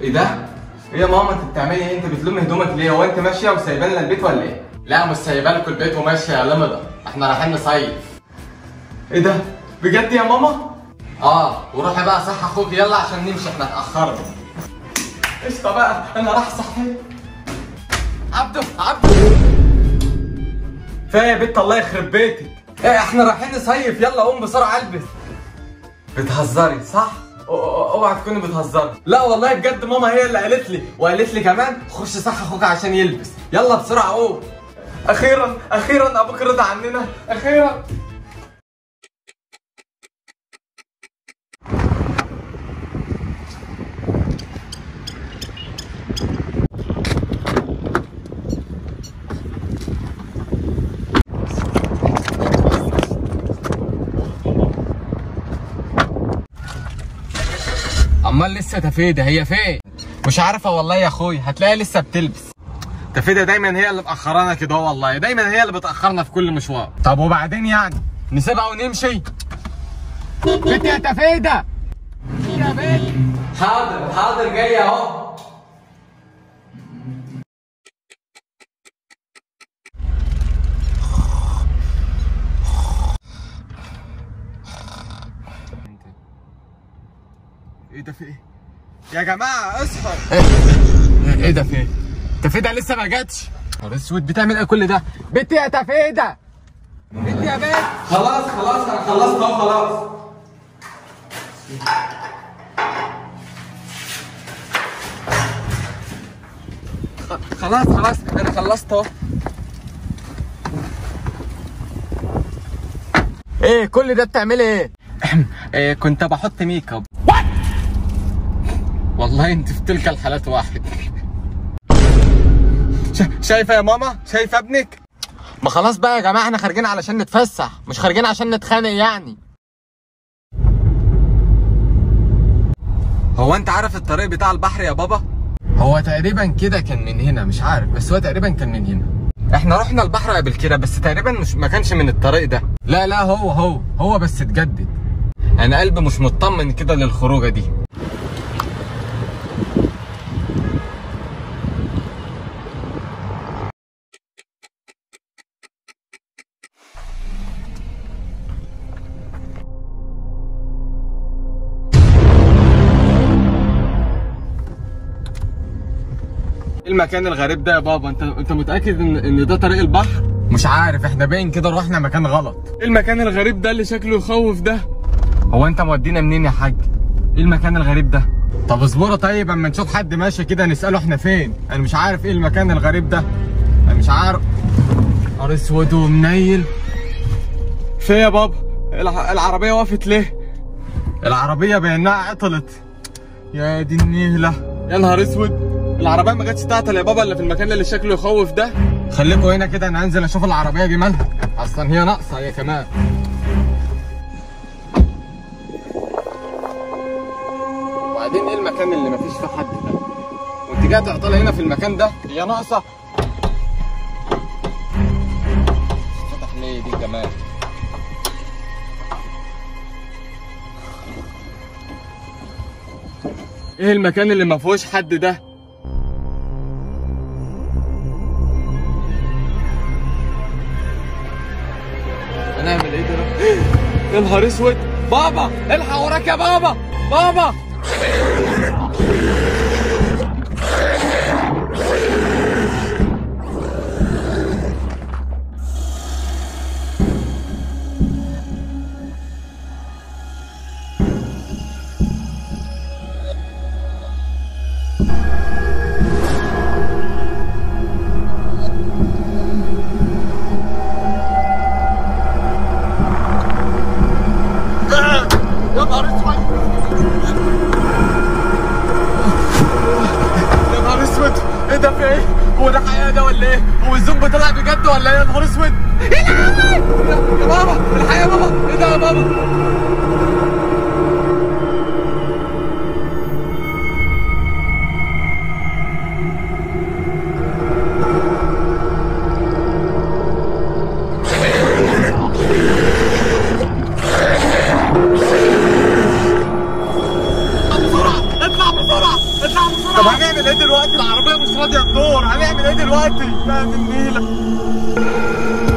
ايه ده؟ ايه يا ماما انت بتعملي ايه؟ انت بتلمي هدومك ليه؟ هو انت ماشيه وسايبه لنا البيت ولا ايه؟ لا مش سايبه لكم البيت وماشيه يا لمضه احنا رايحين نصيف ايه ده؟ بجد يا ماما؟ اه وروحي بقى صح اخوك يلا عشان نمشي احنا اتاخرنا قشطه بقى انا راح صحي عبده عبده فيا يا بنت الله يخرب بيتك ايه احنا رايحين نصيف يلا قوم بسرعه البس بتهزري صح؟ أو- أو- اوعى تكوني بتهزري لا والله بجد ماما هي اللي قالت لي وقالت لي كمان خش صح اخوك عشان يلبس يلا بسرعه قوم اخيرا اخيرا ابوك رضى عننا اخيرا امال لسه تفيده هي فين مش عارفه والله يا اخوي هتلاقيها لسه بتلبس تفيده دايما هي اللي مأخرانا كده والله دايما هي اللي بتأخرنا في كل مشوار طب وبعدين يعني نسيبها ونمشي بنت يا تفيده يا بنت حاضر حاضر جاي اهو ايه ده في ايه؟ يا جماعة اصحوا ايه ده في ايه؟ تفيدة لسه ما جاتش نهار اسود بتعمل ايه كل ده؟ بنت يا تفيدة بنت يا بنت خلاص خلاص انا خلصت اهو خلاص خ- خلاص خلاص انا خلصت اهو ايه كل ده بتعملي ايه؟ إيه كنت بحط ميك اب والله انت في تلك الحالات واحد شا- شايفه يا ماما شايفه ابنك ما خلاص بقى يا جماعه احنا خارجين علشان نتفسح مش خارجين عشان نتخانق يعني هو انت عارف الطريق بتاع البحر يا بابا هو تقريبا كده كان من هنا مش عارف بس هو تقريبا كان من هنا احنا رحنا البحر قبل كده بس تقريبا مش ما كانش من الطريق ده لا لا هو هو هو بس اتجدد انا قلبي مش مطمن كده للخروجه دي إيه المكان الغريب ده يا بابا انت انت متاكد ان ان ده طريق البحر مش عارف احنا باين كده رحنا مكان غلط ايه المكان الغريب ده اللي شكله يخوف ده هو انت مودينا منين يا حاج ايه المكان الغريب ده طب اصبروا طيب اما نشوف حد ماشي كده نساله احنا فين انا مش عارف ايه المكان الغريب ده انا مش عارف نهار اسود ومنيل في يا بابا الع- العربيه وقفت ليه العربيه بانها عطلت يا دي النيلة يا نهار اسود العربية ما جاتش تعطل يا بابا الا في المكان اللي شكله يخوف ده خليكوا هنا كده انا هنزل اشوف العربية دي مالها اصلا هي ناقصة هي كمان وبعدين ايه المكان اللي مفيش فيه حد ده وانت جايه تعطلي هنا في المكان ده هي ناقصة فتح ليه دي كمان ايه المكان اللي ما فيهوش حد ده هنعمل ايه دلوقتي يا نهار اسود بابا الحق وراك يا بابا بابا يا نهار اسود يا نهار اسود ايه ده في ايه؟ هو ده حقيقة ده ولا ايه؟ هو الزومبي طلع بجد ولا ايه يا نهار اسود؟ ايه ده يا يا بابا الحقيقة يا بابا ايه ده يا بابا؟ بسرعة اطلع بسرعة اطلع بسرعة طب هنعمل ايه دلوقتي العربيه مش راضيه تدور هنعمل ايه دلوقتي يا دي النيله